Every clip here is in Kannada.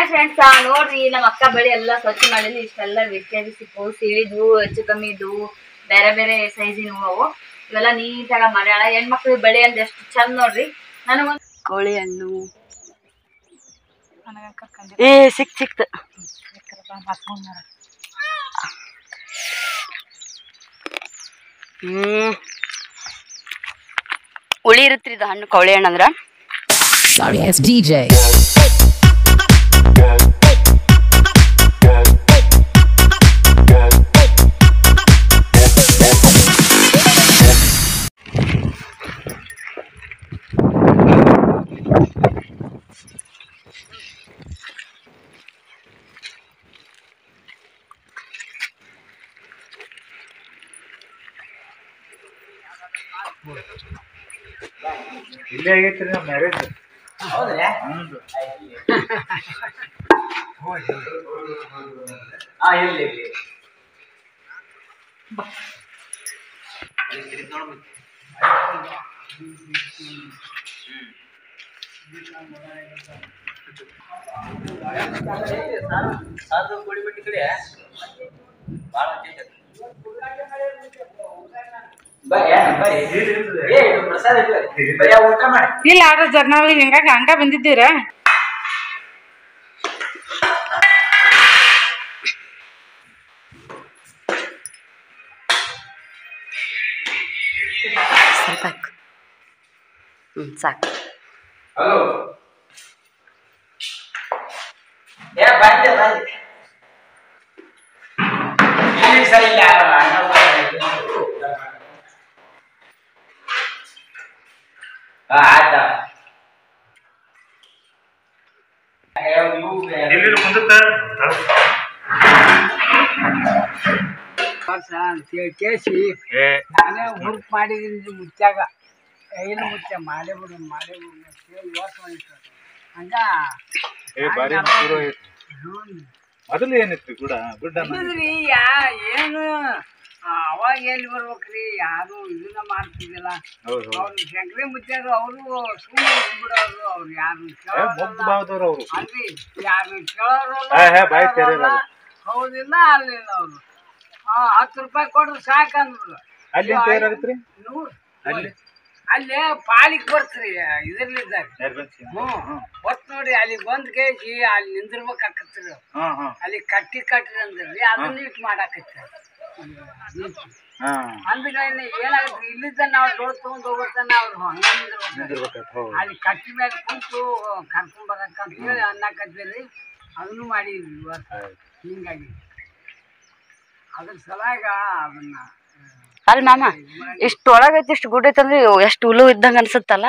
ಹಾಯ್ ಫ್ರೆಂಡ್ಸ್ ನೋಡ್ರಿ ನಮ್ಮ ಅಕ್ಕ ಬಳಿ ಎಲ್ಲ ಸ್ವಚ್ಛ ಮಾಡಿದ್ವಿ ಇಷ್ಟೆಲ್ಲ ಬಿಸಿ ಪೋಸಿ ಇಳಿದ್ವು ಹೆಚ್ಚು ಕಮ್ಮಿ ಇದ್ವು ಬೇರೆ ಬೇರೆ ಸೈಜಿನ ಅವು ಇವೆಲ್ಲ ನೀಟಾಗ ಮಾಡ್ಯಾಳ ಹೆಣ್ಮಕ್ಳಿಗೆ ಬಳಿ ಅಂದ್ರೆ ಎಷ್ಟು ಚಂದ ನೋಡ್ರಿ ನನಗೊಂದು ಕೋಳಿ ಹಣ್ಣು ಏ ಸಿಕ್ ಸಿಕ್ತು ಹ್ಮ್ ಉಳಿ ಇರುತ್ರಿ ಇದು ಹಣ್ಣು ಕವಳಿ ಹಣ್ಣು ಅಂದ್ರ Sorry ass DJ. ಇಲ್ಲೇ ಆಗೈತ್ರಿ ನಮ್ಮ ಮ್ಯಾರೇಜ್ ಇಲ್ಲ ಆಡ್ರ ಜರ್ನಲ್ ಹಿಂಗಾಗಿ ಹಂಗ ಬಂದಿದ್ದೀರ ಸ್ವಲ್ಪ ಹಾಕು ಹ್ಮ್ ಸಾಕು ಹಲೋ ಏ ಬಂದೆ ಬಂದೆ ಇಲ್ಲಿ ಸರಿ ಇಲ್ಲ ಅಣ್ಣ ಬಂದ. ಹಾ ಆಯ್ತಾ ಇಲ್ಲಿ ಮುಂದಕ್ಕ ವರ್ಷ ಅಂತೇಳಿ ಕೇಸಿ ಏ ನಾನೇ ಹುರುಪ್ ಮಾಡಿದ್ದೀನಿ ಮುಚ್ಚಾಗ ಏನು ಮುಚ್ಚ ಮಾಡೇ ಬಿಡು ಮಾಡೇ ಬಿಡು ಅಂತೇಳಿ ವರ್ಷ ಮಾಡಿತ್ತು ಹಂಗ ಏ ಬಾರಿ ಶುರು ಆಯ್ತು ಮೊದಲು ಏನಿತ್ತು ಗುಡ ಗುಡ್ಡ ಇದ್ರಿ ಯಾ ಏನು ಆ, ಅವಾಗ ಎಲ್ಲಿ ಬರ್ಬೇಕ್ರಿ ಯಾರು ಇದನ್ನ ಮಾಡ್ತಿದ್ದಿಲ್ಲ ಹೌದು ಅವ್ರು ಶಂಕರಿ ಮುಚ್ಚಾರು ಅವರು ಸುಮ್ಮನೆ ಬಿಡೋರು ಅವ್ರು ಯಾರು ಮುಗ್ಧ ಭಾವದವ್ರು ಅವರು ಅಲ್ರಿ ಯಾರು ಕೇಳೋರಲ್ಲ ಹಾ, ಹಾ, ಬಾಯಿ ತೆರೆಯಲ್ಲ. ಹೌದಿಲ್ಲ ಅಲ್ಲಿಲ್ಲ ಅವರು ಹತ್ತು ರೂಪಾಯಿ ಕೊಡ್ರಿ ಸಾಕಂದ್ರು ಅಲ್ಲಿ ತಯಾರಾಗತ್ರಿ ನೂರು ಅಲ್ಲಿ ಅಲ್ಲೇ ಪಾಲಿಗೆ ಬರ್ತ್ರಿ ಇದ್ರಲ್ಲಿದ್ದಾಗ ನಿರ್ಬಂಧಿ ಹ್ಞೂ ಒಟ್ಟು ನೋಡಿ ಅಲ್ಲಿ ಬಂದ್ ಕೇಸಿ ಅಲ್ಲಿ ನಿಂದಿರ್ಬೇಕಾಕತ್ರಿ ಹಾ ಹಾ ಅಲ್ಲಿ ಕಟ್ಟಿ ಕಟ್ರಿ ಅಂದ್ರಿ ಅದನ್ನ ಇಟ್ಟು ಮಾಡಾಕತ್ರಿ ಹಾ ಅಂದ್ಗಳನ್ನ ಏನಾಗತ್ರಿ ಇಲ್ಲಿದ್ದ ನಾವು ದೊಡ್ಡ ತಗೊಂಡ್ ಹೋಗ್ತಾನ ಅವ್ರು ಹಂಗ ನಿಂದಿರ್ಬೇಕು ನಿಂದಿರ್ಬೇಕಾಯ್ತು ಹೌದು ಅಲ್ಲಿ ಕಟ್ಟಿ ಮೇಲೆ ಕುಂತು ಕರ್ಕೊಂಡ್ ಬರಕಂತ ಹೇಳಿ ಅನ್ನಕತ್ತೀರಿ ಅದನ್ನು ಮಾಡಿದ್ವಿ ಇವತ್ತು ಹಿಂಗಾಗಿ ಅದ್ರ ಸಲಾಗ ಅದನ್ನ ಅಲ್ ಮಾಮ ಇಷ್ಟು ಒಳಗೈತಿ ಇಷ್ಟು ಗುಡ್ ಐತಂದ್ರೆ ಎಷ್ಟು ಹುಲು ಇದ್ದಂಗ ಅನ್ಸುತ್ತಲ್ಲ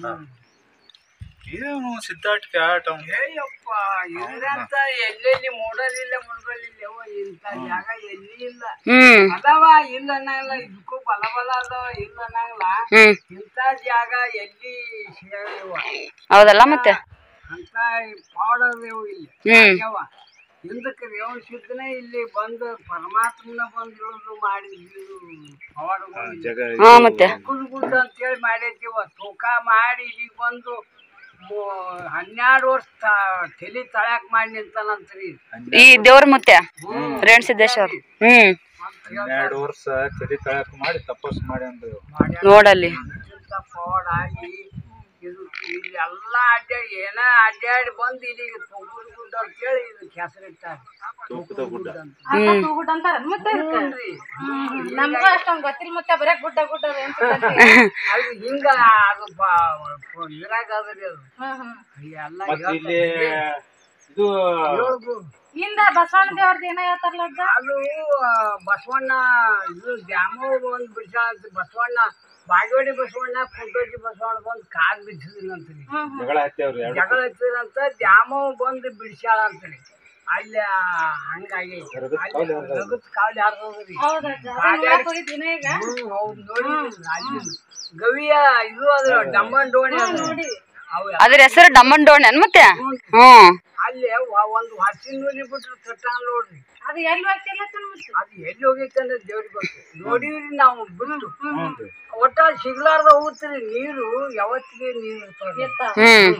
ಏನು ಸಿದ್ಧಾಟಿಕೆ ಆಟ ಅವ್ನು. ಏಯಪ್ಪ ಇದ್ರಂತ ಎಲ್ಲೆಲ್ಲಿ ಮೂಡಲಿಲ್ಲ ಮುಳುಗಲಿಲ್ಲ ಯವ್ವ, ಇಂಥ ಜಾಗ ಎಲ್ಲಿ ಇಲ್ಲ ಹ್ಮ್ ಅದಾವ ಇಲ್ಲ ಅನ್ನಂಗಿಲ್ಲ ಇದಕ್ಕೂ ಬಲ ಬಲ ಅದಾವ ಇಲ್ಲ ಅನ್ನಂಗಿಲ್ಲ ಹ್ಮ್ ಇಂಥ ಜಾಗ ಎಲ್ಲಿ ಸಿಗಲಿವ ಹೌದಲ್ಲ ಮತ್ತೆ ಅಂತ ಪಾಡದೇವು ಇಲ್ಲಿ ಹ್ಮ್ ಯವ್ವ ಹಿಂದಕ್ಕೆ ರೇವಣ ಸಿದ್ದನೇ ಇಲ್ಲಿ ಬಂದು ಪರಮಾತ್ಮನ ಬಂದು ಇಳಿದು ಮಾಡಿದ್ದು ಪವಾಡಗಳು ಇಲ್ಲಿ. ಜಗ ಹಾ ಮತ್ತೆ ಗುಡ್ ಗುಡ್ ಅಂತೇಳಿ ಮಾಡೈತಿವ ತೂಕ ಮಾಡಿ ಇಲ್ಲಿಗೆ ಬಂದು ಮೂ- ಹನ್ನೆರಡು ವರ್ಷ ತ- ತಲಿ ತಳ್ಯಾಕ್ ಮಾಡಿ ನಿಂತಾನಂತ್ರಿ ಈ ದೇವ್ರ ಮುತ್ಯ ರೇಣ್ ಸಿದ್ದೇಶ್ವರ್ ಹ್ಮ್ ಹನ್ನೆರಡು ವರ್ಷ ತಲೆ ತಳಕ ಮಾಡಿ ತಪಸ್ ಮಾಡಿ ಅಂದ್ರು ನೋಡಲ್ಲಿ ಇಂಥ ಪವಾಡ ಆಗಿ ಇದು ಇಲ್ಲಿ ಎಲ್ಲ ಅಡ್ಡಾಡಿ ಏನ ಅಡ್ಡಾಡಿ ಬಂದು ಇಲ್ಲಿಗೆ ತುಗುಡ್ ಗುಡ್ಡ ಅಂತೇಳಿ ಇದಕ್ಕೆ ಹೆಸರಿಟ್ಟಾರೆ ತೂಕದ ಗುಡ್ಡ ಹ್ಮ್ ಗುಡ್ ಅಂತಾರ ಮತ್ತೆ ಹ್ಞೂನ್ರಿ. ನಮ್ಗೂ ಅಷ್ಟೊಂದ್ ಗೊತ್ತಿಲ್ಲ ಮತ್ತೆ ಬರೇ ಗುಡ್ಡ ಗುಡ್ಡ ಅಂತ ಅದು ಹಿಂಗ ಅದು ಬ- ಇದ್ರಾಗ ಅದ್ರಿ ಅದು ಎಲ್ಲ ಮತ್ತೆ ಇಲ್ಲಿ ಇದು ಹೇಳ್ಬೋದು. ಹಿಂದ ಬಸವಣ್ಣ ದೇವ್ರದ್ದು ಏನೋ ಹೇಳ್ತಾರಲ್ಲ ಅಜ್ಜ? ಅದು ಆ, ಬಸವಣ್ಣ ಇದು ದ್ಯಾಮೋ ಒಂದು ಬಿಡ್ಸ ಅಂತ ಬಸವಣ್ಣ ಬಾಗೇವಾಡಿ ಬಸವಣ್ಣ ಕುಂಟೋಜಿ ಬಸವಣ್ಣ ಬಂದು ಕಾಲ್ ಬಿಡಿಸಿದ್ರಂತ್ರಿ ಜಗಳ ಹತ್ತೇವ್ರಿ ಎರಡು ಜಗಳ ಹಚ್ಚಿದ್ರಂತ ದ್ಯಾಮೋ ಬಂದು ಬಿಡಿಸ್ಯಾಳ ಅಂತ್ರಿ ಅಲ್ಲಿ ಆ, ಹಂಗಾಗಿ ರಗತ್ ಕಾವ್ಲಿ ಹರ್ದವ್ರು. ರಗತ್ ಕಾವಲಿ ಹಾರ್ದವ್ರಿ ಹೌದ್ ಅಜ್ಜ. ಅದನ್ನ ನೋಡಕ್ ಹೋಗಿದ್ದೀನ ಈಗ ಹ್ಮ್ ಹೌದು ನೋಡಿ ಅಲ್ಲಿ ಗವಿಯ ಇದು ಅದು ಡಂಬನ್ ಡೋಣಿ ಅದು ಅವು ಅದ್ರ ಹೆಸರು ಡಮ್ಮನ್ ಡೋಣ್ ಏನ್ ಮತ್ತೆ ಹ್ಮ್ ಅಲ್ಲಿ ವ- ಒಂದು ಹಸಿನ ನೂಲಿ ಬಿಟ್ರು ಕಟ್ಟಾನ ನೋಡ್ರಿ ಅದು ಎಲ್ಲಿ ಹೋಗ್ತಿಲ್ಲ ಅದು ಎಲ್ಲಿ ಹೋಗೈತೆ ಅಂದ್ರೆ ದೇವ್ರಿಗೆ ಗೊತ್ತು ನೋಡಿವ್ರಿ ನಾವು ಬಿಟ್ಟು ಹ್ಞೂ ಒಟ್ಟ ಸಿಗ್ಲಾರ್ದ ಹೋಗ್ತೀರಿ ನೀರು ಯಾವತ್ತಿಗೆ ನೀರು ಇರ್ತಾವ್ರಿ. ಹ್ಮ್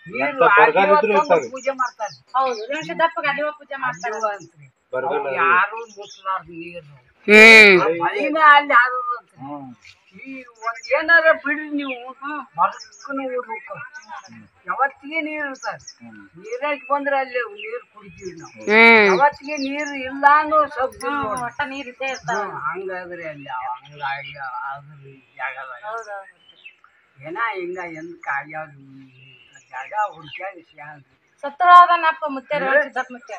ನೀರು ಎಂತ ಬರಗಾಲ ಇದ್ರೂ ಆಗಿ ಇರ್ತಾರೆ. ಪೂಜೆ ಮಾಡ್ತಾರೆ ಹೌದು ರೇಣು ಸಿದ್ದಪ್ಪಗೆ ಅಲ್ಲಿವ ಪೂಜೆ ಮಾಡ್ತಾರೆ ಅಲ್ಲಿವ ಅಂತ್ರಿ. ಬರಗಾಲ ಅವ್ರು ಯಾರು ಮುಟ್ಲಾರ್ದು ನೀರು ಹ್ಮ್ ಮಳಿನ ಅಲ್ಲಿ ಹಾರೋದು ಅಂತ್ರಿ. ಹ್ಮ್ ಈ ಒಂದ್ ಏನಾರ ಬಿಡ್ರಿ ನೀವು ಮರಕ್ಕನ ಊರ್ಬೇಕು ಯಾವತ್ತಿಗೆ ನೀರು ಇರ್ತಾರೆ ಹ್ಮ್. ನೀರಾಗಿ ಬಂದ್ರೆ ಅಲ್ಲಿ ನೀರು ಕುಡಿತೀವಿ ನಾವು ಹ್ಮ್ ಯಾವತ್ತಿಗೆ ನೀರು ಇಲ್ಲ ಅನ್ನೋ ಶಬ್ದ ನೋಡ್ರಿ. ಒಟ್ಟ ನೀರ್ ಇದ್ದೇ ಇರ್ತಾವ ಹ್ಮ್, ಹಂಗಾದ್ರೆ ಅಲ್ಲಿ ಹಂಗಾಗಿ ಆದ್ರೆ ಜಾಗ ಏನ ಹಿಂಗ ಎಂದಕ್ಕೆ ಆಗ್ಯಾವ ಜಾಗ ಹುಡ್ಕ್ಯಾಗ ಸತ್ತಳದನಪ್ಪ ಮುತ್ತೆ ರೇಣು ಸಿದ್ದಪ್ಪ ಮುತ್ತೆ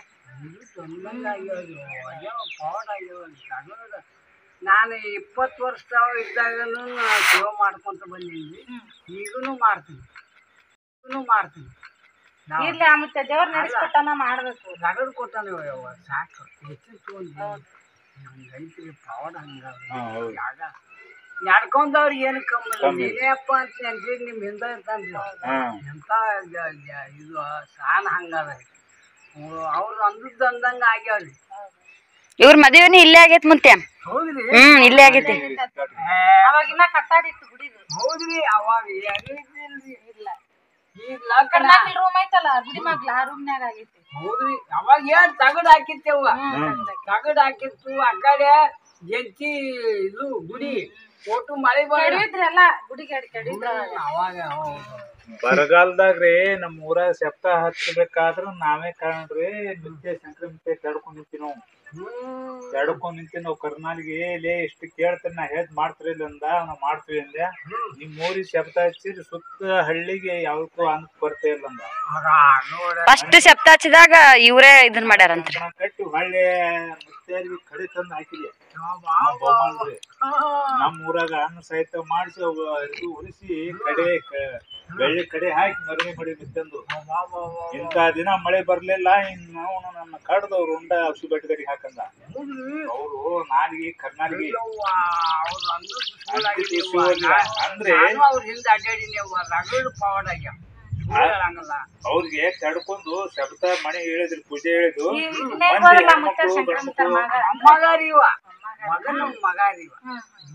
ನಾನು ಇಪ್ಪತ್ತು ವರ್ಷ ಇದ್ದಾಗನು ಸೇವೆ ಮಾಡ್ಕೊಂತ ಬಂದೀನಿ ಈಗನು ಮಾಡ್ತೀನಿ ಈಗನು ಮಾಡ್ತೀನಿ ನಾವು ಇರ್ಲಿ ಆ ಮುತ್ತೆ ದೇವ್ರ ನಡೆಸ್ಕೊಟ್ಟನ ಮಾಡ್ಬೇಕು ರಗಡ್ ಕೊಟ್ಟಾನೆ ಯವ್ವ, ಸಾಕು ಹೆಚ್ಚಿನ ತೊಗೊಂಡು ರೈತರಿಗೆ ಪವಾಡ ಹಂಗ ಹಾ, ಹೌದು. ಜಾಗ ನಡ್ಕೊಂಡವ್ರಿಗೆ ಏನು ಕಮ್ಮಿ ನೀನೇಪ್ಪ ಅಂತ ಅಂತೀರಿ ನಿಮ್ಮ ಹಿಂದೆ ಇರ್ತಾನ್ರಿ ಹಾ ಎಂತ ಜ- ಜ- ಇದು ಸಾನ ಹಂಗದ ಅವ್ರು ಅಂದದ್ದು ಅಂದಂಗ ಆಗ್ಯಾವ್ರಿ ಇವ್ರ ಮದುವೆನೇ ಇಲ್ಲೇ ಆಗೈತ್ ಮುತ್ಯ ಹೌದ್ರಿ ಹ್ಮ್ ಇಲ್ಲೇ ಆಗೈತಿ ಅವಾಗಿನ್ನ ಕಟ್ಟಾಡಿತ್ತು ಗುಡಿದು ಹೌದ್ರಿ ಅವಾಗ ಎಲ್ಲಿದ್ದಿಲ್ರಿ ಇಲ್ಲ ಈಗ ಲಗ್ನ ರೂಮ್ ಐತಲ್ಲ ಗುಡಿ ಮಗ್ಲ ಆ ರೂಮ್ನ್ಯಾಗ ಆಗೈತಿ ಹೌದ್ರಿ ಅವಾಗ ಏನ್ ತಗಡ್ ಹಾಕಿತ್ತೇವ ತಗಡ್ ಹಾಕಿತ್ತು ಆ ಕಡೆ ಜಂತಿ ಇದು ಗುಡಿ ಒಟ್ಟು ಮಳೆ ಬಂದ್ರೆ ಕೆಡಿದ್ರಲ್ಲ ಗುಡಿ ಕೆಡಿ ಕೆಡಿದ್ರ ಅವಾಗ ಹೌದು. ಬರಗಾಲದಾಗ್ರಿ ನಮ್ ಊರಾಗ ಸೆಪ್ತ ಹಚ್ಚಬೇಕಾದ್ರ ನಾವೇ ಕಾಣ್ರಿ ನಿತ್ಯ ಸಂಕ್ರಮಿತ ತಡ್ಕೊಂಡ್ ನಿಂತೀವಿ ನಾವು ಹ್ಮ್. ತಡ್ಕೊಂಡ್ ನಿಂತೀವಿ ನಾವು ಕರ್ನಾಲಿಗೆ ಲೇ ಇಷ್ಟು ಕೇಳ್ತೀನಿ ನಾ ಹೇಳ್ ಮಾಡ್ತೀರಿ ಅಂದ ನಾವ್ ಮಾಡ್ತೀವಿ ಅಂದೆ ನಿಮ್ ಊರಿಗೆ ಸೆಪ್ತ ಹಚ್ಚಿರಿ ಸುತ್ತ ಹಳ್ಳಿಗೆ ಯಾವಕ್ಕೂ ಅನ್ನ ಕೊರತೆ ಇಲ್ಲ ಅಂದ ಆಗ ನೋಡ ಫಸ್ಟ್ ಸಪ್ತ ಹಚ್ಚಿದಾಗ ಇವ್ರೇ ಇದನ್ ಮಾಡ್ಯಾರಂತ್ರಿ ಕಂಕಣ ಕಟ್ಟಿ ಹೊಳ್ಳಿ ಮುತ್ತೈದ್ರಿಗೆ ಕಡೆ ತಂದು ಹಾಕಿದೆ ನಾವ್ ಬೊಮ್ಮಲ್ರಿ. ನಮ್ ಊರಾಗ ಅನ್ನ ಸಹಿತ ಮಾಡಿಸಿ ಇದು ಉಳಿಸಿ ಕಡೆ ಕ- ಬೆಳ್ಳಿ ಕಡೆ ಹಾಕಿ ಮೆರವಣಿಗೆ ಮಾಡಿ ತಂದು ಇಂಥ ದಿನ ಮಳೆ ಬರ್ಲಿಲ್ಲ ಇನ್ ನಾವು ನನ್ನ ಕಡ್ದವ್ರು ಉಂಡ ಔಷಧಿ ಬೆಟ್ಟದರಿಗೆ ಹಾಕಂದ ಅವರು ನಾಲಿಗೆ ಕರ್ನಾಲಿಗೆ ಅವ್ರು ಅಂದ್ರು ಸುಳ್ಳಾಗಿದೆ ಅಂದಿದ್ದು ಅವ್ವ. ಸುಳ್ಳಿಲ್ಲ. ಅಂದ್ರೆ ನಾನು ಅವ್ರ ಹಿಂದೆ ಅಡ್ಡಾಡಿನಿ ಅವ್ವ. ರಗಡ್ ಪವಾಡ ಆಗ್ಯಾವ. ಸುಳ್ಳು ಹೇಳಂಗಿಲ್ಲ. ಅವ್ರಿಗೆ ತಡ್ಕೊಂಡು ಶಬ್ದ ಮನೆ ಹೇಳಿದ್ರು ಪೂಜೆ ಹೇಳಿದ್ರು ಇನ್ನೇ ಮಂದಿ ಬರಲ್ಲ ಮುತ್ತೆ ಹೆಣ್ಮಕ್ಳು ಸಂಕ್ರಮಿತ ಗಂಡ್ಮಕ್ಳು ಮಗ ನಮ್ಮ ಮಗ ರೀ ಇವ. ಮಗನ ಮಗ ರೀ ಇವ.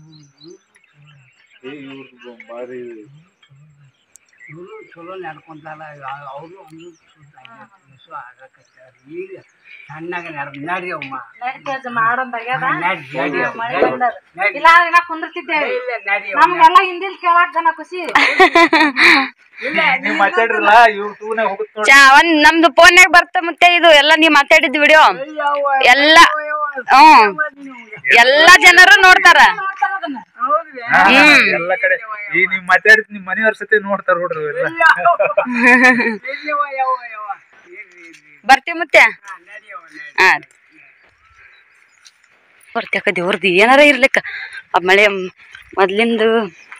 ಏ ಇವ್ರ್ದು ಬಾರಿ ಇವ್ರು ಚಲೋ ನಡ್ಕೊಂತಾರ ಅವರು ಅಂದ್ರು ಸುಳ್ಳು ಆಗಕತ್ತಾರ. ಈಗ ಸಣ್ಣಗ ನಡ್ ನಡ್ರಿ ಅವ್ವ. ನಡಿತೇಜ್ ಮಾಡಂದಾಗ್ಯದ ನಡ್ ನಡಿ ಅವ್ವ. ಮಳೆ ನಡಿ. ಬಂದದ ನಡಿ. ಇಲ್ಲ ಇನ್ನ ಕುಂದಿರ್ತಿದ್ದೇವೆ ಇಲ್ಲ, ನಡಿ ಅವ್ವ. ನಮ್ಗೆಲ್ಲ ಹಿಂದಿಲ್ ಕೇಳಾಕ್ ಜನ ಖುಷಿ ಇಲ್ಲ, ನೀವ್ ಮಾತಾಡ್ರಲ್ಲ ಯೂಟ್ಯೂಬ್ನಾಗ ಹೋಗುತ್ತ ನೋಡಿ ಚಾ ಒಂದ್ ನಮ್ದು ಫೋನ್ಯಾಗ ಬರ್ತ ಮುತ್ತೆ ಇದು ಎಲ್ಲಾ ನೀವ್ ಮಾತಾಡಿದ್ ವಿಡಿಯೋ ಯವ್ವ, ಎಲ್ಲ ಯವ್ವ, ಹ್ಮ್ ನಿಮ್ಗೆ. ಎಲ್ಲಾ ಜನರು ನೋಡ್ತಾರ ನೋಡ್ತಾರ ಅದನ್ನ ಹೌದ್ರಿ? ಹಾ, ಎಲ್ಲ ಕಡೆ ಈ ನೀವ್ ಮಾತಾಡಿದ್ ನಿಮ್ ಮನೆಯವ್ರ ಸತಿ ನೋಡ್ತಾರ ನೋಡ್ರಿ ಎಲ್ಲ ಇಲ್ಲ, ಯವ್ವ, ಯವ್ವ, ಯವ್ವ. ಇರ್ರಿ, ಇರ್ರಿ. ಬರ್ತೀವಿ ಮುತ್ತೆ ಹಾ, ನಡಿ ಅವ್ವ, ನಡಿ. ಹಾ ಬರ್ತೇಕ ದೇವ್ರದ್ದು ಏನಾರ ಇರ್ಲಿಕ್ಕ ಆ ಮಳೆ ಮೊದ್ಲಿಂದು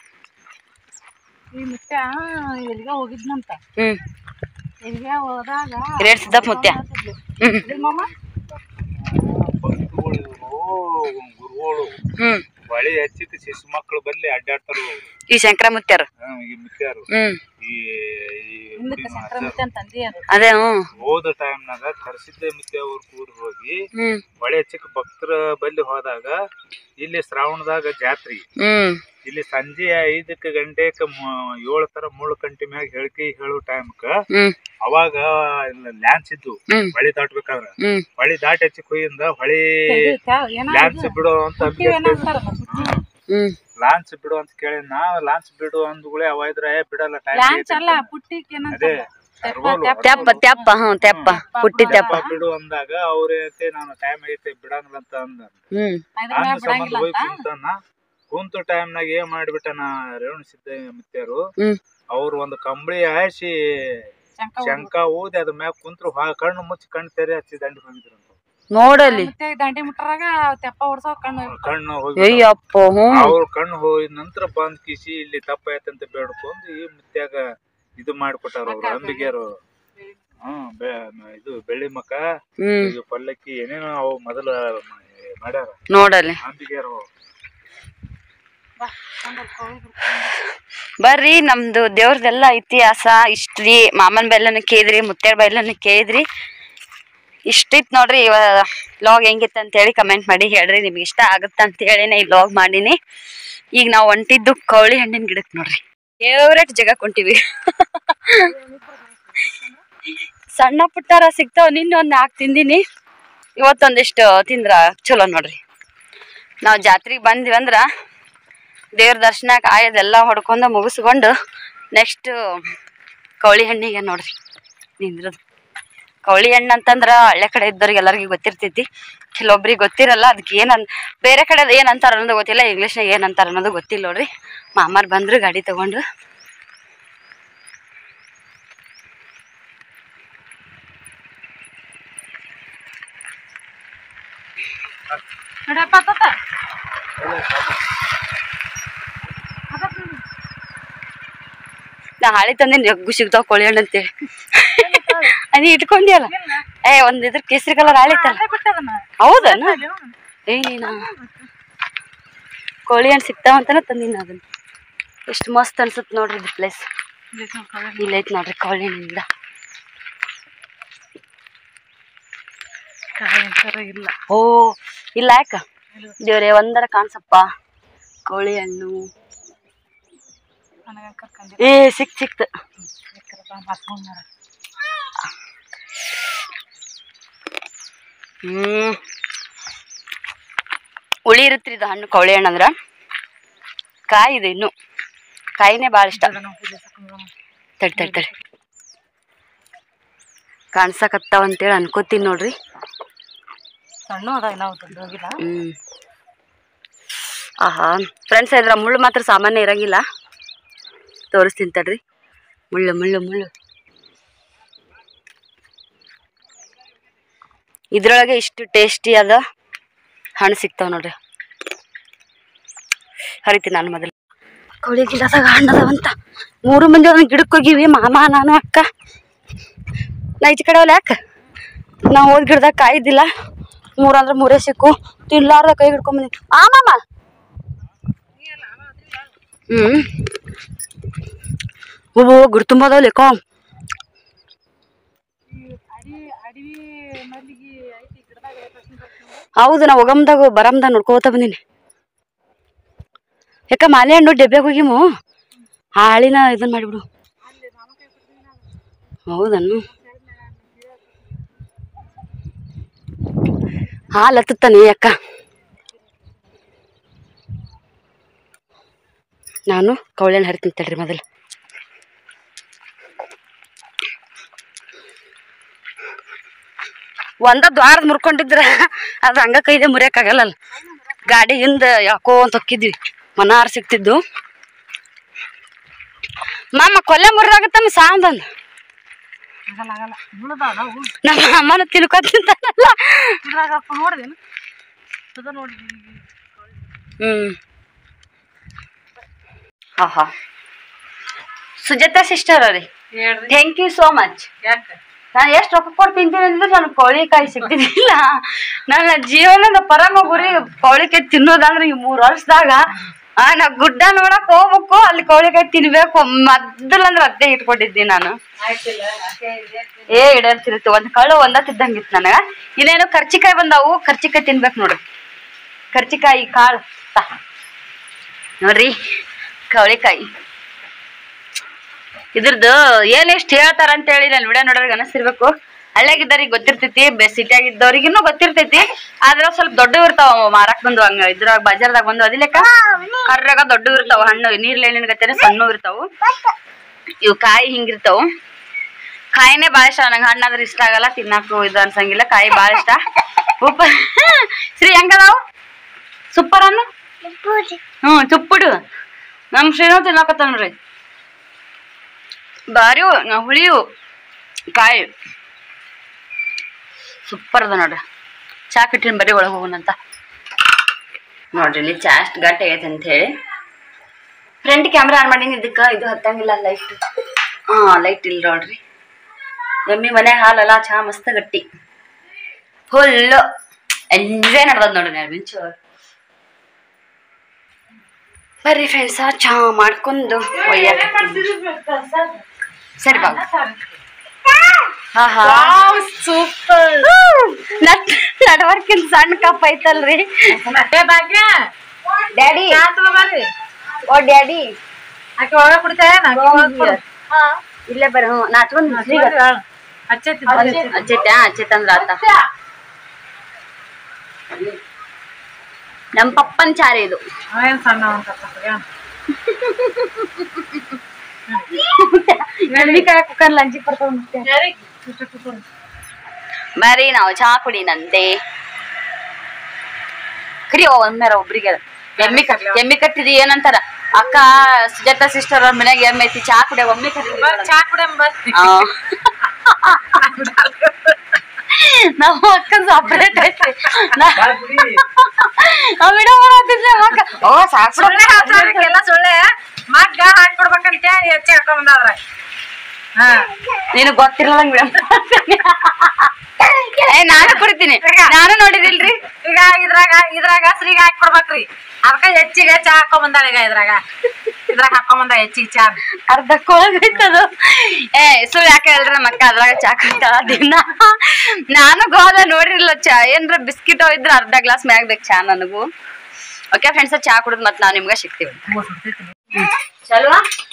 ಈ ಮುತ್ತೆ ಎಲ್ಲಿಗೆ ಹೋಗಿದ್ನಂತ ಹ್ಮ್ ಎಲ್ಲಿಗೆ ಹೋದಾಗ ರೇಟ್ ಸಿದ್ದಪ್ಪ ಮುತ್ಯ ಹ್ಮ್ ಇಲ್ಲಿ ಮಾಮ ಭಕ್ತಗಳು ಇವ್ರು, ಗುರುಗಳು ಹ್ಮ್ ಹೊಳಿ ಹಚ್ಚಿದ ಶಿಶು ಮಕ್ಕಳು ಬಲ್ಲಿ ಅಡ್ಡಾಡ್ತಾರ ಅವ್ರು. ಈ ಶಂಕರ ಮುತ್ಯಾರು ಹ್ಮ್, ಈ ಮುತ್ಯಾರು ಹ್ಮ್ ಈ ಈ ಹಿಂದಕ್ಕೆ ಹುಡಿ ಸಂಕ್ರಮಿತ ಮಾಸ್ತರ್ ಅಂತ ಅಂದಿಯಾರು ಅದೇ ಹ್ಮ್ ಹೋದ ಟೈಮ್ನಾಗ ಕರ್ಸಿದ್ದೆ ಮುತ್ಯ ಅವ್ರ ಕೂಡಿ ಹೋಗಿ ಹ್ಮ್ ಹೊಳೆ ಹಚ್ಚಕ್ ಭಕ್ತರ ಬಲ್ಲಿ ಹೋದಾಗ ಇಲ್ಲಿ ಶ್ರಾವಣದಾಗ ಜಾತ್ರಿ ಹ್ಮ್ ಇಲ್ಲಿ ಸಂಜೆ ಐದಕ್ಕ ಗಂಟೆಕ ಏಳು ತರ ಮೂಳು ಗಂಟೆ ಮ್ಯಾಗ ಹೇಳಿಕೆ ಹೇಳೋ ಟೈಮ್ಕ ಹ್ಮ್ ಅವಾಗ ಲ್ಯಾನ್ಸ್ ಇದ್ದು ಹ್ಮ್ ಹೊಳಿ ದಾಟ್ಬೇಕಾದ್ರ ಹ್ಮ್ ಹೊಳಿ ದಾಟಿ ಹಚ್ಚಕ್ ಹೋಗಿಂದ ಹೊಳಿ ಏನ ಲ್ಯಾನ್ಸ್ ಬಿಡು ಅಂತ ಅಂದ್ಕೆ ಏನಂತಾರ ಹ್ಮ್ ಲಾಂಚ್ ಬಿಡು ಅಂತ ಕೇಳಿ ನಾವ್ ಲಾಂಚ್ ಬಿಡು ಅಂದ್ಗಳೇ ಅವ ಇದ್ರ ಏ ಬಿಡಲ್ಲ ಲಾಂಚ್ ಅಲ್ಲ ಟೈಮ್ ಪುಟ್ಟಿಕ್ ಅದೇ ಏನಂತಾರ ಅರ್ವೋಲು, ತೆಪ್ಪ ತೆಪ್ಪ ಹ್ಮ್ ತೆಪ್ಪ ಪುಟ್ಟಿ ತೆಪ್ಪ ತೆಪ್ಪ ಬಿಡು ಅಂದಾಗ ಅವ್ರ ಐತೆ ನಾನು ಟೈಮ್ ಐತೆ ಬಿಡಂಗಿಲ್ಲ ಅಂತ ಅಂದ ಹ್ಮ್ ಅದ್ರ ನಾನು ಮ್ಯಾಲ್ ಸಂಬಂಧ ಬಿಡಂಗಿಲ್ಲ ಹೋಗಿ ಅಂತ ಕುಂತಾನ ಕುಂತ ಟೈಮ್ನಾಗ ಏನ್ ಮಾಡ್ಬಿಟ್ಟನ ರೇವಣ ಸಿದ್ದ ಮಿತ್ಯಾರು ಹ್ಮ್ ಅವ್ರು ಒಂದು ಕಂಬಳಿ ಹಾಸಿ ಶಂಕ ಶಂಕ ಊದಿ ಅದ್ರ ಮ್ಯಾಗ ಕುಂತ್ರು ಹಾ- ಕಣ್ಣು ಮುಚ್ಚಿ ಕಣ್ಣು ತೆರೆ ಹಚ್ಚಿ ದಂಡಿ ಹೋಗಿದ್ರು ನೋಡಲಿ ಮತ್ತೆ ದಂಡಿ ಮುಟ್ರಾಗ ತೆಪ್ಪ ಹೊಡ್ಸೋ ಕಣ್ಣು ಕಣ್ಣು ಹೋಗಿ ಅಯ್ಯಪ್ಪ ಹ್ಮ್ ಅವ್ರ ಕಣ್ಣು ಹೋಗಿದ ನಂತರ ಬಂದ್ ಕಿಸಿ ಇಲ್ಲಿ ತಪ್ಪಾಯ್ತಂತ ಬೇಡ್ಕೊಂಡು ಈ ಮುತ್ಯಾಗ ಇದು ಮಾಡ್ಕೊಟ್ಟಾರ ಅವ್ರು ಅಂಬಿಗೆರು ಹ್ಮ್ ಬೆ- ಇದು ಬೆಳ್ಳಿ ಮಕ ಹ್ಮ್ ಇದು ಪಲ್ಲಕ್ಕಿ ಏನೇನೋ ಅವು ಮೊದಲ ಮಾಡ್ಯಾರ ನೋಡಲಿ ಅಂಬಿಗೆರು ಬರ್ರಿ ನಮ್ದು ದೇವ್ರದೆಲ್ಲ ಇತಿಹಾಸ ಇಷ್ಟ್ರಿ ಮಾಮನ್ ಬೆಲ್ಲನ ಕೇಳಿದ್ರಿ ಮುತ್ತೇರ್ ಬೆಲ್ಲನ ಕೇಳಿದ್ರಿ ಇಷ್ಟಿತ್ ನೋಡ್ರಿ ಇವ ಲಾಗ್ ಹೆಂಗಿತ್ತು ಅಂತ ಹೇಳಿ ಕಮೆಂಟ್ ಮಾಡಿ ಹೇಳ್ರಿ ನಿಮ್ಗೆ ಇಷ್ಟ ಆಗುತ್ತ ಅಂತ ಹೇಳಿ ನಾ ಈ ಲಾಗ್ ಮಾಡೀನಿ ಈಗ ನಾವು ಹೊಂಟಿದ್ದು ಕವಳಿ ಹಣ್ಣಿನ ಗಿಡಕ್ಕೆ ನೋಡ್ರಿ ಫೇವ್ರೇಟ್ ಜಾಗ ಕೊಂಟಿವಿ ಸಣ್ಣ ಪುಟ್ಟಾರ ಸಿಗ್ತಾವ ನಿನ್ನೆ ಒಂದ್ ನಾಲ್ಕು ತಿಂದಿನಿ ಇವತ್ತೊಂದಿಷ್ಟು ತಿಂದ್ರ ಚಲೋ ನೋಡ್ರಿ ನಾವು ಜಾತ್ರೆಗೆ ಬಂದ್ವಿ ಅಂದ್ರ ದೇವ್ರ ದರ್ಶನ ಕಾಯದೆಲ್ಲ ಹೊಡ್ಕೊಂಡ ಮುಗಿಸ್ಕೊಂಡು ನೆಕ್ಸ್ಟ್ ಕವಳಿ ಹಣ್ಣಿಗೆ ನೋಡ್ರಿ ನಿಂದ್ರದು ಕವಳಿ ಹಣ್ಣು ಅಂತಂದ್ರ ಹಳ್ಳೆ ಕಡೆ ಇದ್ದವ್ರಿಗೆ ಎಲ್ಲರಿಗೂ ಗೊತ್ತಿರ್ತೈತಿ ಕೆಲವೊಬ್ರಿಗೆ ಗೊತ್ತಿರಲ್ಲ ಅದಕ್ಕೆ ಏನನ್ ಬೇರೆ ಕಡೆ ಏನ್ ಅಂತಾರ ಅನ್ನೋದು ಗೊತ್ತಿಲ್ಲ ಇಂಗ್ಲೀಷ್ನಾಗ ಏನ್ ಅಂತಾರ ಅನ್ನೋದು ಗೊತ್ತಿಲ್ಲ ನೋಡ್ರಿ ಮಾಮಾರ್ ಬಂದ್ರು ಗಾಡಿ ತಗೊಂಡು ನೋಡಪ್ಪ ತಾತ ನಾ ಹಾಳಿ ತಂದಿನಿ ಎಗ್ಗು ಸಿಗ್ತಾವ ಕೋಳಿ ಹಣ್ಣು ಅಂತೇಳಿ ಅದೇ ಇಟ್ಕೊಂಡಿಯಲ್ಲ ಏ ಒಂದ್ ಇದ್ರ ಕೇಸರಿ ಕಲರ್ ಹಾಳಿತ್ತಲ್ಲ ಬಿಟ್ಟದನ್ನ ಹೌದನ ಏ ನೀನಾ ಕೋಳಿ ಹಣ್ಣು ಸಿಗ್ತಾವ ಅಂತಾನೆ ತಂದಿನ ಅದನ್ನ ಎಷ್ಟು ಮಸ್ತ್ ಅನ್ಸುತ್ತೆ ನೋಡ್ರಿ ಇದು ಪ್ಲೇಸ್ ಇಲ್ಲೈತ್ ನೋಡ್ರಿ ಕೋಳಿ ಹಣ್ಣಿಂದ ಇಲ್ಲ ಓ ಇಲ್ಲ ಯಾಕ ದೇವ್ರೆ ಒಂದರ ಕಾಣ್ಸಪ್ಪ ಕೋಳಿ ಹಣ್ಣು ನನಗೆ ಕರ್ಕೊಂಡಿ ಏ ಸಿಕ್ ಸಿಕ್ತು ಮಾಸ್ಕೊಂಡ್ ಹ್ಮ್ ಹುಳಿ ಇರುತ್ರಿ ಇದು ಹಣ್ಣು ಕವಳಿ ಹಣ್ಣು ಅಂದ್ರ ಕಾಯಿ ಇದು ಇನ್ನು ಕಾಯಿನೇ ಭಾಳ ಇಷ್ಟ ತಡಿ ತಡಿ ತಡಿ ಕಾಣ್ಸಕತ್ತಾವ ಅಂತೇಳಿ ಅನ್ಕೋತೀನಿ ನೋಡ್ರಿ ಸಣ್ಣ ಅದ ನಾವು ದೊಡ್ಡ ಹೋಗಿಲ್ಲ ಹ್ಮ್ ಆಹಾ ಫ್ರೆಂಡ್ಸ್ ಇದ್ರ ಮುಳ್ಳು ಮಾತ್ರ ಸಾಮಾನ್ಯ ಇರಂಗಿಲ್ಲ ತೋರಿಸ್ತೀನಿ ತಡ್ರಿ ಮುಳ್ಳು ಮುಳ್ಳು ಮುಳ್ಳು ಇದ್ರೊಳಗೆ ಇಷ್ಟು ಟೇಸ್ಟಿ ಅದ ಹಣ್ಣು ಸಿಗ್ತಾವ ನೋಡ್ರಿ ಹರಿತೀನಿ ನಾನು ಮೊದಲು ಕೋಳಿ ಗಿಡದಾಗ ಹಣ್ಣು ಅದಾವಂತ ಮೂರು ಮಂದಿ ಒಂದೊಂದು ಗಿಡಕ್ಕೆ ಹೋಗಿವಿ ಮಾಮ ನಾನು ಅಕ್ಕ ನಾ ಈಚೆ ಕಡೆ ಹೋಗ್ಲಿ ಯಾಕೆ ನಾವು ಹೋದ್ ಗಿಡದಾಗ ಕಾಯ್ದಿಲ್ಲ ಮೂರ್ ಅಂದ್ರೆ ಮೂರೇ ಸಿಕ್ಕು ತಿನ್ಲಾರ್ದ ಕೈ ಹಿಡ್ಕೊಂಬಂದಿ ಆ ಮಾಮ ಹ್ಮ್ ಓ ಗುಡ್ ತುಂಬದವ್ ಲೇಕೋ ಹೌದು ನಾ ಒಗಮ್ದಾಗ ಬರಮ್ದಾಗ ನೋಡ್ಕೋತ ಬಂದೀನಿ ಯಾಕ ಮಾಲೆ ಹಣ್ಣು ಡೆಬ್ಯಾಗ ಹೋಗಿಮು ಹಾಳಿನ ಇದನ್ ಮಾಡಿಬಿಡು ಹೌದನ್ನು ಹಾಲು ಹತ್ತುತ್ತಾನೆ ಅಕ್ಕ ನಾನು ಕವಳೆನ ಹರಿತೀನಿ ತಡ್ರಿ ಮೊದಲು ಒಂದ ದ್ವಾರದ ಮುರ್ಕೊಂಡಿದ್ರ ಅದು ಹಂಗ ಕೈದೆ ಮುರಿಯಕ್ಕಾಗಲ್ಲ ಗಾಡಿ ಹಿಂದ ಯಾಕೋ ಅಂತ ಹೊಕ್ಕಿದ್ವಿ ಮನಾರ್ ಸಿಕ್ತಿದ್ದು ಮಾಮ ಕೊಲ್ಲೆ ಮುರಿದಾಗತ್ತಮ್ಮ ಸಾಂದಂದು ಆಗಲ್ಲ ಆಗಲ್ಲ ಮುಳ್ದಾವ ನಾವು ನಮ್ಮ ಅಮ್ಮನ ತಿನ್ಕೊತಿಂತಾನಲ್ಲ ಇದ್ರಾಗ ನೋಡಿದೇನು ಅದು ನೋಡಿ ಹ್ಮ್ ಆಹಾ ಸುಜಾತಾ ಸಿಸ್ಟರ್ ಅವ್ರಿ ಹೇಳ್ರಿ ಥ್ಯಾಂಕ್ ಯು ಸೋ ಮಚ್ ಯಾಕೆ ನಾನು ಎಷ್ಟು ರೊಕ್ಕ ಕೊಟ್ಟು ತಿಂತೀನಿ ಅಂದ್ರೆ ನನಗೆ ಕೋಳಿಕಾಯಿ ಸಿಗ್ತಿದ್ದಿಲ್ಲ ನನ್ನ ಜೀವನದ ಪರಮ ಗುರಿ ಕೋಳಿಕಾಯಿ ತಿನ್ನೋದಂದ್ರೆ ಈ ಮೂರು ವರ್ಷದಾಗ ಆ ನಾ ಗುಡ್ಡ ನೋಡಕ್ ಹೋಗ್ಬೇಕು ಅಲ್ಲಿ ಕೋಳಿಕಾಯಿ ತಿನ್ಬೇಕು ಮೊದಲಂದ್ರೆ ಅದೇ ಇಟ್ಕೊಂಡಿದ್ದಿ ನಾನು ಏ ಇಡಂತಿರುತ್ತೆ ಒಂದ್ ಕಳ್ಳು ಒಂದ ತಿದ್ದಂಗಿತ್ತು ನನಗ ಇನ್ನೇನು ಕರ್ಚಿಕಾಯಿ ಬಂದಾವು ಕರ್ಚಿಕಾಯಿ ತಿನ್ಬೇಕು ನೋಡ್ರಿ ಕರ್ಚಿಕಾಯಿ ಕಾಳು ತಾ. ನೋಡ್ರಿ ಕವಳಿಕಾಯಿ ಇದ್ರದ್ದು ಏನ್ ಎಷ್ಟ್ ಹೇಳ್ತಾರ ಅಂತ ಹೇಳಿ ನಾನು ವಿಡಿಯೋ ನೋಡೋರಿಗೆ ಅನಿಸ್ತಿರ್ಬೇಕು ಹಳ್ಳಿಯಾಗಿದ್ದವ್ರಿಗೆ ಗೊತ್ತಿರ್ತೈತಿ ಬೆ ಸಿಟಿಯಾಗಿದ್ದವ್ರಿಗಿನ್ನೂ ಗೊತ್ತಿರ್ತೈತಿ ಆದ್ರ ಸ್ವಲ್ಪ ದೊಡ್ಡ ಇರ್ತಾವ ಮಾರಾಕ್ ಬಂದು ಹಂಗ ಇದ್ರಾಗ ಬಜಾರ್ದಾಗ ಬಂದು ಅದಿಲೆಕ್ಕ ಕರ್ರಾಗ ದೊಡ್ಡ ಇರ್ತಾವ ಹಣ್ಣು ನೀರ್ಲೇನಿನ ಗತ್ತೆ ಸಣ್ಣ ಇರ್ತಾವು ಇವು ಕಾಯಿ ಹಿಂಗಿರ್ತಾವು ಕಾಯಿನೇ ಭಾಳ ಇಷ್ಟ ನಂಗೆ ಹಣ್ಣಾದ್ರೆ ಇಷ್ಟ ಆಗಲ್ಲ ತಿನ್ನಾಕು ಇದು ಅನ್ಸಂಗಿಲ್ಲ ಕಾಯಿ ಭಾಳ ಇಷ್ಟ ಉಪ್ಪ ಶ್ರೀ ಹೆಂಗದಾವು ಸೂಪರ್ ಅನ್ನು ಹ್ಞೂ ಚುಪ್ಪುಡು ನಮ್ಮ ಶ್ರೀನೂ ತಿನ್ನಾಕತ್ತ ನೋಡ್ರಿ ಭಾರಿ ಹುಳಿಯು ಕಾಯಿ ಸೂಪರ್ ಅದ ನೋಡ್ರಿ ಚಾ ಕಿಟ್ಟಿನ ಬರೀ ಒಳಗೆ ಹೋಗೋಣಂತ ನೋಡ್ರಿ ಇಲ್ಲಿ ಚಾ ಅಷ್ಟು ಗಟ್ಟಿ ಆಗೈತೆ ಅಂತ ಹೇಳಿ ಫ್ರಂಟ್ ಕ್ಯಾಮ್ರಾ ಆನ್ ಮಾಡೀನಿ ಇದಕ್ಕೆ ಇದು ಹತ್ತಂಗಿಲ್ಲ ಲೈಟ್ ಹಾಂ ಲೈಟ್ ಇಲ್ಲ ನೋಡ್ರಿ ಎಮ್ಮಿ ಮನೆ ಹಾಲಲ್ಲ ಚಾ ಮಸ್ತ್ ಗಟ್ಟಿ ಫುಲ್ಲು ಎಂಜಾಯ್ ನಡ್ದದ ನೋಡ್ರಿ ನಾನು ಮಿಂಚು ಬರ್ರಿ ಫ್ರೆಂಡ್ಸ ಚಾ ಮಾಡ್ಕೊಂಡು ಒಯ್ಯಾಕತ್ತೀನಿ ಸರಿ ಬಾ ಹಾ ಹಾ ಸೂಪರ್ ನಟ್ ನಡವರ್ಕಿನ್ ಸಣ್ಣ ಕಪ್ ಐತಲ್ರಿ ಏ ಭಾಗ್ಯ ಡ್ಯಾಡಿ ಚಾ ತಗೋ ಬರ್ರಿ ಓ ಡ್ಯಾಡಿ ಆಕೆ ಒಳಗೆ ಕುಡಿತಾಯ ಇಲ್ಲೇ ಬರ್ರಿ ಹ್ಞೂ ನಾಚ್ಕೊಂಡ್ ಹಚ್ಚೈತಿ ಅಚ್ಚೈತಾ ಅಚ್ಚೈತ ಅಂದ್ರ ಆತ ನಮ್ ಪಪ್ಪನ್ ಚಾರ ಇದು ಅವೇನ್ ಸಣ್ಣ ಅಂತ ಕುಕ್ಕರ್ ಲಂಚಿ ಬರ್ರಿ ನಾವು ಚಹಾ ಕುಡಿನಂತೆ ಕರಿಯೋ ಒಂದ್ಮೇರ ಒಬ್ರಿಗೆ ಎಮ್ಮಿ ಕಟ್ ಎಮ್ಮಿ ಕಟ್ಟಿದಿ ಏನಂತಾರ ಅಕ್ಕ ಸುಜಾತ ಸಿಸ್ಟರ್ ಅವ್ರ ಮನ್ಯಾಗ ಎಮ್ಮೆ ಐತಿ ಚಹಾ ಕುಡಿಯ ಒಮ್ಮೆ ಕಟ್ಟಿದಿ ಚಾ ಕುಡಿಯಂ ಬರ್ತಿ ಆ. ನಮ್ಮ ಅಕ್ಕನ್ ಸಪ್ರೇಟ್ ಐತಿ ನಾ- ಆ ವಿಡಿಯೋ ಮಾಡತ್ತಿದ್ರೆ ನಮ್ಮ ಅಕ್ಕ ಓ ಸಾಕು ಸುಳ್ಳೆ ಹೇಳ್ತಾರಕ್ಕೆಲ್ಲ ಸುಳ್ಳೆ ಮಗ್ಗ ಹಾಕೊಡ್ಬೇಕಂತ ಹೇಳಿ ಹೆಚ್ಚಿ ಹಾಕೊಂಡ್ ಬಂದವ್ರ ಹಾ ನೀನು ಗೊತ್ತಿರಲ್ಲ ಏ ನಾನು ಕುಡಿತೀನಿ ನಾನು ನೋಡಿದಿಲ್ರಿ ಈಗ ಇದ್ರಾಗ ಇದ್ರಾಗ ಶ್ರೀಗ ಹಾಕಿ ಕೊಡ್ಬೇಕ್ರಿ ಅದಕ್ಕ ಹೆಚ್ಚಿಗೆ ಚಾ ಹಾಕೊಂಡ್ ಬಂದಾಳ ಈಗ ಇದ್ರಾಗ ಇದ್ರಾಗ ಹಾಕೊಂಡ್ ಬಂದ ಹೆಚ್ಚಿಗೆ ಚಾ ಅರ್ಧ ಕೊಳಗೈತದು ಏ ಸುಳ್ಳು ಯಾಕೆ ಹೇಳ್ರಿ ನಮ್ಮ ಅಕ್ಕ ಅದ್ರಾಗ ಚಾ ಕುಡಿತಾಳ ದಿನ ನಾನು ಗೋದ ನೋಡಿರ್ಲಿಲ್ಲ ಚಾ ಏನ್ರ ಬಿಸ್ಕಿಟ್ ಇದ್ರ ಅರ್ಧ ಗ್ಲಾಸ್ ಮ್ಯಾಗ ಬೇಕು ಚಾ ನನಗೂ ಓಕೆ ಫ್ರೆಂಡ್ಸ್ ಚಾ ಕುಡಿದ್ ಮತ್ತೆ ನಾವು ನಿಮ್ಗೆ ಸಿಗ್ತೀವಿ ಚಲೋ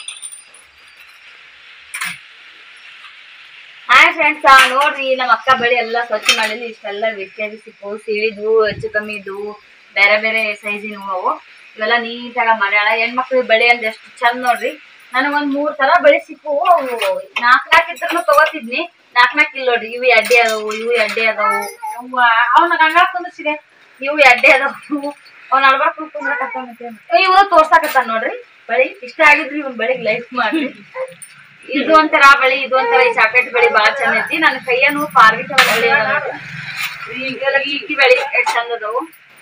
ಹಾಯ್ ಫ್ರೆಂಡ್ಸ್ ನೋಡ್ರಿ ನಮ್ಮ ಅಕ್ಕ ಬಳಿ ಎಲ್ಲ ಸ್ವಚ್ಛ ಮಾಡಿದ್ವಿ ಇಷ್ಟೆಲ್ಲ ವೆಜಿಟೇಬಲ್ ಸಿಕ್ಕು ಸಿಳಿದ್ವು ಹೆಚ್ಚು ಕಮ್ಮಿ ಇದ್ವು ಬೇರೆ ಬೇರೆ ಸೈಜಿನ ಅವು ಇವೆಲ್ಲ ನೀಟಾಗ ಮಾಡ್ಯಾಳ ಹೆಣ್ಮಕ್ಳು ಬಳಿ ಅಂದ್ರೆ ಎಷ್ಟು ಚಂದ ನೋಡ್ರಿ ನನಗೊಂದ್ ಮೂರ್ ತರ ಬಳಿ ಸಿಕ್ಕು ಅವು ನಾಲ್ಕ್ ನಾಲ್ಕು ಇದ್ರೂ ತಗೋತಿದ್ನಿ ನಾಲ್ಕ್ ನಾಲ್ಕು ಇಲ್ಲ ನೋಡ್ರಿ ಇವು ಎಡ್ಡೆ ಅದಾವು ಇವು ಎಡ್ಡೆ ಅದಾವು ಅವನ ಗಂಗ ಕುಂದಿಸಿದೆ ಇವು ಎಡ್ಡೆ ಅದಾವು ಅವ್ನ ಅಳ್ಬಾರ್ದು ಕುಂದ್ರಕತ್ತಾನ ಇವ್ರು ತೋರ್ಸಾಕತ್ತಾನ ನೋಡ್ರಿ ಬಳಿ ಇಷ್ಟ ಆಗಿದ್ರಿ ಇವ್ನ ಬಳಿಗ್ ಲೈಕ್ ಮಾಡ್ರಿ ಇದು ಒಂಥರ ಬಳಿ ಇದು ಒಂಥರ ಈ ಚಾಕ್ಲೇಟ್ ಬಳಿ ಬಾಳ ಚಂದ ಐತಿ ನನ್ನ ಕೈಯನು ಪಾರ್ವಿಕ ಬಳಿ ಅದ ನೋಡ್ರಿ. ಇವೆಲ್ಲ ಚಿಕ್ಕಿ ಬಳಿ ಎಷ್ಟ್ ಚಂದ ಅದಾವು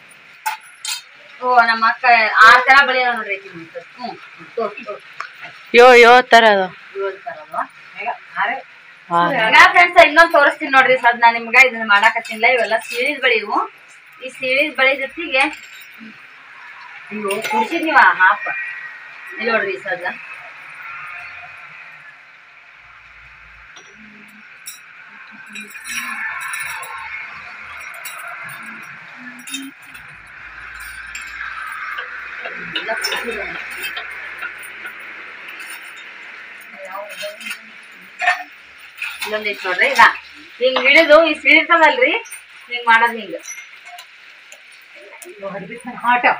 ಓ ನಮ್ಮ ಅಕ್ಕ ಆರ್ ತರ ಬಳಿ ಅದಾವ ನೋಡ್ರಿ ಈಕಿ ಮುಂದೆ. ಹ್ಮ್ ತೋರ್ಸ್, ತೋರ್ಸ್. ಯೋ ಯೋ ತರ ಏಳ್ ತರ ಅದಾವ. ಫ್ರೆಂಡ್ಸ್ ಇನ್ನೊಂದ್ ತೋರಿಸ್ತೀನಿ ನೋಡ್ರಿ ಸದ್ ನಾ ನಿಮ್ಗ ಇದನ್ನ ಮಾಡಾಕತ್ತೀನಿಲ್ಲ ಇವೆಲ್ಲ ಸೀಳಿದ ಬಳಿ ಇವು ಈ ಸೀಳಿದ ಬಳಿ ಜೊತೆಗೆ ಅಯ್ಯೋ ಕುಡ್ಸಿದ್ ನೀವ ಹಾಪ ಇಲ್ಲಿ ನೋಡ್ರಿ ಸದ್ದ ಇಲ್ಲೊಂದ್ ಐತ್ ನೋಡ್ರಿ ಈಗ ಹಿಂಗ್ ಹಿಡಿದು ಈ ಸಿಡಿತದಲ್ರಿ ಹಿಂಗ್ ಮಾಡೋದ್ ಹಿಂಗ ಆಟೋ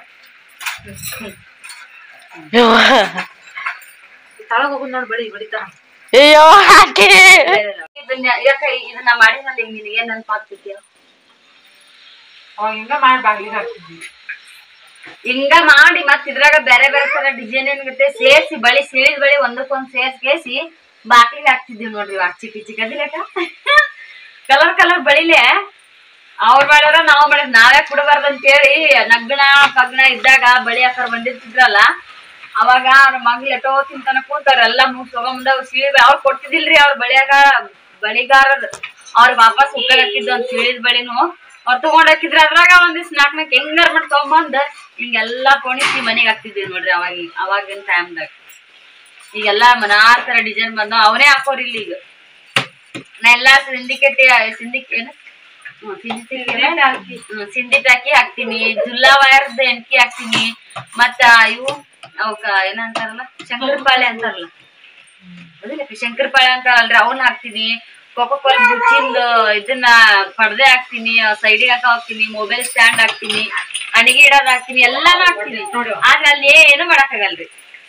ತಳಗ ಹೋಗುದ್ ನೋಡ್ ಬಳಿ ಬಡಿತಾನ ಅಯ್ಯೋ ಇದನ್ನ ಯಾಕ ಇದನ್ನ ಮಾಡಿದ್ಮೇಲೆ ಹಿಂಗ್ ನಿನಗೆ ಏನ್ ನೆನಪಾಗ್ತಿದ್ಯಾ ಅವಾಗ ಹಿಂಗ ಮಾಡಿ ಬಾಗಿಲಿಗೆ ಹಾಕ್ತಿದ್ವಿ ಹಿಂಗ ಮಾಡಿ ಮತ್ ಇದ್ರಾಗ ಬೇರೆ ಬೇರೆ ತರ ಡಿಸೈನ್ ಏನ್ಗತ್ತೆ ಸೇರ್ಸಿ ಬಳಿ ಸಿಳಿದ ಬಳಿ ಒಂದಕ್ಕೊಂದ್ ಸೇರ್ಸಿ ಬಾಕ್ಲಿಗೆ ಹಾಕ್ತಿದ್ವಿ ನೋಡ್ರಿ ಇವಾಗ ಚಿಕ್ಕ ಚಿಕ್ಕದಿಲ್ಲಕ ಕಲರ್ ಕಲರ್ ಬಳಿಲೆ ಅವ್ರ ಮಾಡ್ಯಾರ ನಾವ್ ಮಾಡಿದ್ ನಾವೇ ಕೊಡಬಾರ್ದು ಅಂತೇಳಿ ನಗ್ನ ಪಗ್ನ ಇದ್ದಾಗ ಬಳಿ ಹಾಕರ್ ಬಂದಿರ್ತಿದ್ರಲ್ಲ ಅವಾಗ ಅವ್ರ ಮಗ್ಳು ಎಟೋ ತಿಂತಾನ ಕೂತಾರ ಎಲ್ಲ ಮೂರ್ ತಗೊಂಬಂದ ಸಿಳಿ ಅವ್ರು ಕೊಡ್ತಿದಿಲ್ರಿ ಅವ್ರ ಬಳಿಯಾಗ ಬಳಿಗಾರರು ಅವ್ರ ವಾಪಸ್ ಉಪಯೋಗ ಹಾಕಿದ್ದು ಒಂದ್ ಸಿಳಿದ ಬಳಿನು ಅವ್ರು ತಗೊಂಡ್ ಹಾಕಿದ್ರ ಅದ್ರಾಗ ಒಂದಿವ್ಸ ನಾಲ್ಕ್ ನಾಲ್ಕು ಹೆಂಗಾರ ಮಾಡಿ ತಗೊಂಬಂದ್ ಹಿಂಗೆಲ್ಲಾ ಕೊಣಿಸಿ ಮನೆಗ್ ಹಾಕ್ತಿದ್ವಿ ನೋಡ್ರಿ ಅವಾಗ ಅವಾಗಿನ ಟೈಮ್ದಾಗ ಈಗೆಲ್ಲಾ ಮನಾರ್ ತರ ಡಿಸೈನ್ ಬಂದ ಅವನೇ ಹಾಕೋರ್ ಇಲ್ಲಿ ಈಗ ನಾ ಎಲ್ಲಾ ಸಿಂಡಿಕೇಟ್ ಸಿಂಡಿಕ್ ಏನು ಹ್ಮ್, ಸಿಂಡಿ ತಿರ್ಗಿ ಹ್ಮ್, ಸಿಂಡಿಟ್ ಹಾಕಿ ಹಾಕ್ತೀನಿ ಜುಲ್ಲಾ ವಯರ್ದ ಎಣ್ಕಿ ಹಾಕ್ತೀನಿ ಮತ್ತ ಇವು ಅವಕ್ಕ ಏನಂತಾರಲ್ಲ ಶಂಕರಪಾಳೆ ಅಂತಾರಲ್ಲ ಅದಿಲ್ಲ ಶಂಕರಪಾಳೆ ಅಂತಾರಲ್ರಿ ಅವನ್ನ ಹಾಕ್ತೀನಿ ಕೋಕೋ ಕೋಲ ಬುಚ್ಚಿಂದ ಇದನ್ನ ಪಡ್ದೆ ಹಾಕ್ತೀನಿ ಸೈಡಿಗೆ ಹಾಕ ಹಾಕ್ತೀನಿ ಮೊಬೈಲ್ ಸ್ಟ್ಯಾಂಡ್ ಹಾಕ್ತೀನಿ ಅಡಿಗೆ ಇಡೋದ್ ಹಾಕ್ತೀನಿ ಎಲ್ಲಾನು ಹಾಕ್ತೀನಿ ಆದ್ರೆ ಅಲ್ಲಿ ಏನು ಮಾಡಕ್ಕಾಗಲ್ರಿ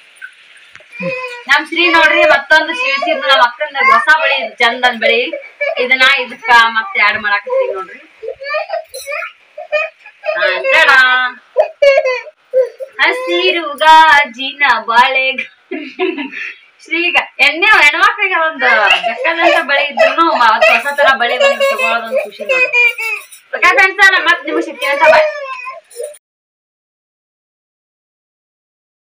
ನಮ್ ಶ್ರೀ ನೋಡ್ರಿ ಮತ್ತೊಂದು ಶಿವಸಿದ್ದು ನಮ್ಮ ಅಕ್ಕನ ಹೊಸ ಬಳಿ ಚಂದನ್ ಬಳಿ ಇದನ್ನ ಇದಕ್ಕ ಮತ್ತೆ ಆಡ್ ಮಾಡಾಕತ್ತೀವಿ ನೋಡ್ರಿ ಅಂಜಣ ಹಸಿರು ಗಾಜಿನ ಬಾಳೆ ಶ್ರೀಗ ಎಣ್ಣೆ ಹೆಣ್ಮಕ್ಳಿಗೆ ಒಂದು ಬೆಕ್ಕದಂತ ಬಳಿ ಇದ್ರು ಹೊಸ ತರ ಬಳಿ ಬಂದು ತಗೊಳ್ಳೋದೊಂದು ಖುಷಿ ನೋಡಿ ಓಕೆ ಫ್ರೆಂಡ್ಸ್ ಮತ್ತೆ ನಿಮ್ಗೆ ಸಿಗ್ತೀನಿ ಅಂತ ಬಾಯ್